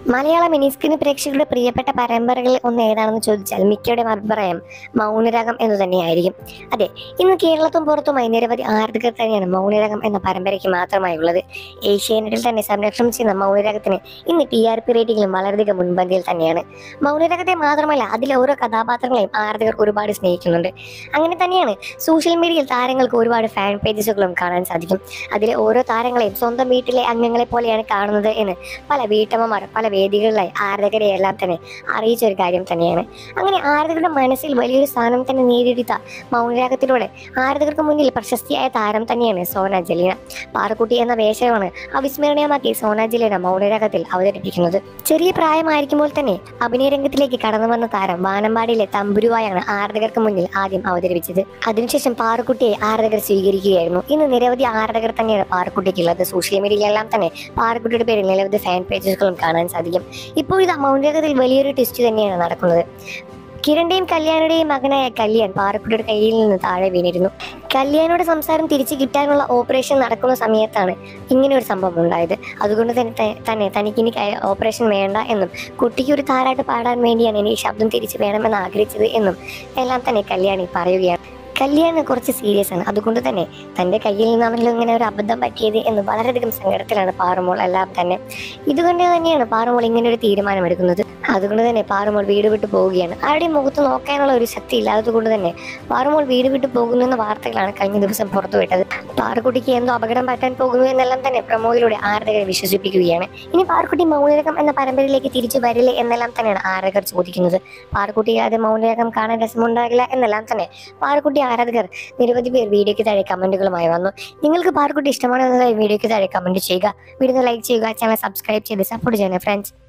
മലയാള മിനിസ്ക്രീൻ പ്രേക്ഷകരുടെ പ്രിയപ്പെട്ട പരമ്പരകളിൽ ഒന്ന് ഏതാണെന്ന് ചോദിച്ചാൽ മിക്കയുടെയും അഭിപ്രായം മൗനരാഗം എന്ന് തന്നെയായിരിക്കും അതെ ഇന്ന് കേരളത്തും പുറത്തുമായി നിരവധി ആരാധകർ തന്നെയാണ് മൗനരാഗം എന്ന പരമ്പരയ്ക്ക് മാത്രമായുള്ളത് ഏഷ്യാനെറ്റിൽ തന്നെ സംരക്ഷണം ചെയ്യുന്ന മൗനരാഗത്തിന് ഇന്ന് ടി ആർ പി റേറ്റിംഗിലും വളരെയധികം മുൻപന്തിയിൽ തന്നെയാണ് മൗനരാഗത്തെ മാത്രമല്ല അതിലെ ഓരോ കഥാപാത്രങ്ങളെയും ആരാധകർ ഒരുപാട് സ്നേഹിക്കുന്നുണ്ട് അങ്ങനെ തന്നെയാണ് സോഷ്യൽ മീഡിയയിൽ താരങ്ങൾക്ക് ഒരുപാട് ഫാൻ പേജസുകളും കാണാൻ സാധിക്കും അതിലെ ഓരോ താരങ്ങളെയും സ്വന്തം വീട്ടിലെ അംഗങ്ങളെ പോലെയാണ് കാണുന്നത് എന്ന് പല വീട്ടമ്മമാർ പല വേദികളിലായി ആരാധകരെ എല്ലാം തന്നെ അറിയിച്ച ഒരു കാര്യം തന്നെയാണ് അങ്ങനെ ആരാധകരുടെ മനസ്സിൽ വലിയൊരു സ്ഥാനം തന്നെ നേടിയെടുത്ത മൗനരാഗത്തിലൂടെ ആരാധകർക്ക് മുന്നിൽ പ്രശസ്തിയായ താരം തന്നെയാണ് സോന ജലീന പാറക്കുട്ടി എന്ന വേഷമാണ് അവിസ്മരണീയമാക്കി സോന ജലീന മൗനരാഗത്തിൽ അവതരിപ്പിക്കുന്നത് ചെറിയ പ്രായമായിരിക്കുമ്പോൾ തന്നെ അഭിനയ രംഗത്തിലേക്ക് കടന്നു വന്ന താരം വാനമ്പാടിയിലെ തമ്പുരുവായാണ് ആരാധകർക്ക് മുന്നിൽ ആദ്യം അവതരിപ്പിച്ചത് അതിനുശേഷം പാറക്കുട്ടിയെ ആരാധകർ സ്വീകരിക്കുകയായിരുന്നു ഇന്ന് നിരവധി ആരാധകർ തന്നെയാണ് പാറക്കുട്ടിക്കുള്ളത് സോഷ്യൽ മീഡിയയിലെല്ലാം തന്നെ പാറക്കുട്ടിയുടെ പേരിൽ നിരവധി ഫാൻ പേജുകളും കാണാൻ സാധിക്കും ഇപ്പോൾ ഇത് മൗനരാഗത്തിൽ വലിയൊരു ടെസ്റ്റ് തന്നെയാണ് നടക്കുന്നത് കിരണിന്റെയും കല്യാണിയുടെയും മകനായ കല്യാൺ പാറക്കുട്ടിയുടെ കയ്യിൽ നിന്ന് താഴെ വീണിരുന്നു കല്യാണിയുടെ സംസാരം തിരിച്ചു കിട്ടാനുള്ള ഓപ്പറേഷൻ നടക്കുന്ന സമയത്താണ് ഇങ്ങനെ ഒരു സംഭവം ഉണ്ടായത് അതുകൊണ്ട് തന്നെ ത- തന്നെ തനിക്ക് ഇനി ക- ഓപ്പറേഷൻ വേണ്ട എന്നും കുട്ടിക്ക് ഒരു താരാട്ട് പാടാൻ വേണ്ടിയാണ് എനിക്ക് ശബ്ദം തിരിച്ചു വേണമെന്ന് ആഗ്രഹിച്ചത് എന്നും എല്ലാം തന്നെ കല്യാണി പറയുകയാണ് കല്യാൺ കുറച്ച് സീരിയസ് ആണ് അതുകൊണ്ട് തന്നെ തൻ്റെ കയ്യിൽ നിന്നാണല്ലോ ഇങ്ങനെ ഒരു അബദ്ധം പറ്റിയത് എന്ന് വളരെയധികം സങ്കടത്തിലാണ് പാറുമോൾ എല്ലാം തന്നെ ഇതുകൊണ്ട് തന്നെയാണ് പാറുമോൾ ഇങ്ങനെ ഒരു തീരുമാനമെടുക്കുന്നത് അതുകൊണ്ട് തന്നെ പാറുമോൾ വീട് വിട്ടു പോവുകയാണ് ആരുടെയും മുഖത്ത് നോക്കാനുള്ള ഒരു ശക്തി ഇല്ലാത്തത് കൊണ്ട് തന്നെ പാറുമോൾ വീട് വിട്ടു പോകുന്നു എന്ന വാർത്തകളാണ് കഴിഞ്ഞ ദിവസം പുറത്തുവിട്ടത് പാറക്കുട്ടിക്ക് എന്തോ അപകടം പറ്റാൻ പോകുന്നു എന്നെല്ലാം തന്നെ പ്രമോയിലൂടെ ആരാധകരെ വിശ്വസിപ്പിക്കുകയാണ് ഇനി പാറക്കുട്ടി മൗനരകം എന്ന പരമ്പരയിലേക്ക് തിരിച്ചു വരില്ലേ എന്നെല്ലാം തന്നെയാണ് ആരാധകർ ചോദിക്കുന്നത് പാറക്കുട്ടി അത് മൗനരകം കാണാൻ രസമുണ്ടാകില്ല എന്നെല്ലാം തന്നെ പാറക്കുട്ടി ആരാധകർ നിരവധി പേർ വീഡിയോയ്ക്ക് താഴെ കമന്റുകളുമായി വന്നു നിങ്ങൾക്ക് പാറക്കുട്ടി ഇഷ്ടമാണോ എന്നതായി വീഡിയോയ്ക്ക് താഴെ കമന്റ് ചെയ്യുക വീഡിയോ ലൈക്ക് ചെയ്യുക ചാനൽ സബ്സ്ക്രൈബ് ചെയ്ത് സപ്പോർട്ട് ചെയ്യണേ ഫ്രണ്ട്സ്